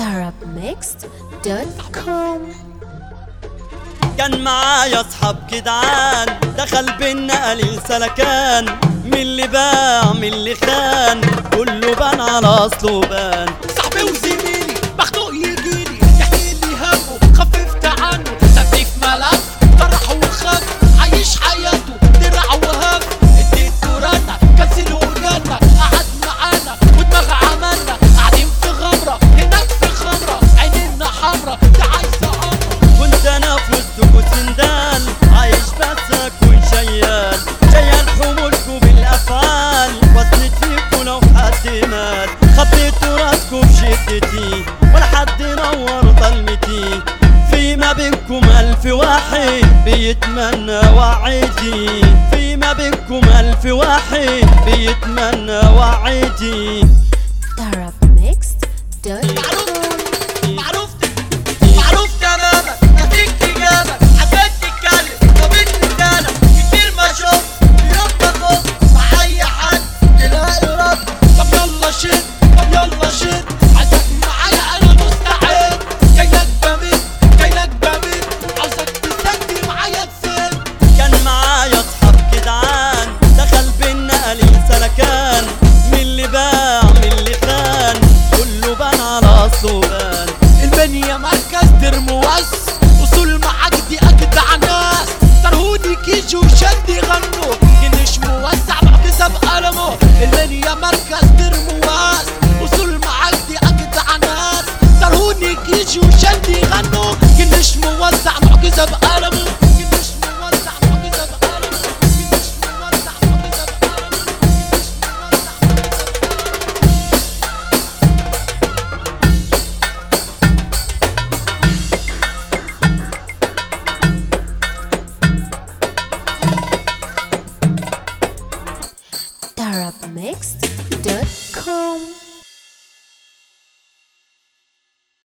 arabmixed.com كان معايا اصحاب جدعان دخل بينا قليل سلكان من اللي باع من اللي خان كله بان على اصله بان صاحبي وزميلي مخنوق يجيلي يحكي لي همه خففت عنه سفيف ملف فرح وخف عايش حياته درع وهم اديته رنة كسل ورجالنا قعد معانا ودماغ عملنا قاعدين في غمرة هناك في خمرة عينينا حمرا دي عايزة قمرة كنت انا في وسطكوا سندال عايش بسك وشيال شيال حمولكوا بالافعال وزنت فيكوا لو حد مات خبيتوا راسكوا بشدتي ولا حد نور ظلمتي في ما بينكم ألف واحد بيتمنى وعدي في ما بينكم ألف واحد بيتمنى وعدي arabmixed.com معروف معروف تماما هديك اجابه حبيت تتكلم طب انت انا كتير ما شفت يوم باخد مع اي حد تلاقي رد طب يلا شد طب يلا شد عايزك معايا انا مستعد جاي لك بمد جاي لك بمد عاوزك تسدي معايا تسد كان معايا اصحاب جدعان دخل بينا قليل سلكان من اللي باع من اللي خان كله بان على اصله بان المنيا مركز درمواس وصول معاك دي اجدع ناس ترهودي كيجي وشد يغنوا جنش موسع بحسب قلمه المنيا مركز درمواس وصول معاك دي اجدع ناس ترهودي كيجي وشد يغنوا جنش موسع معجزة بقلمه جنش موسع معجزة بقلمه جنش موسع معجزة بقلمه جنش موسع معجزة بقلمه arabmixed.com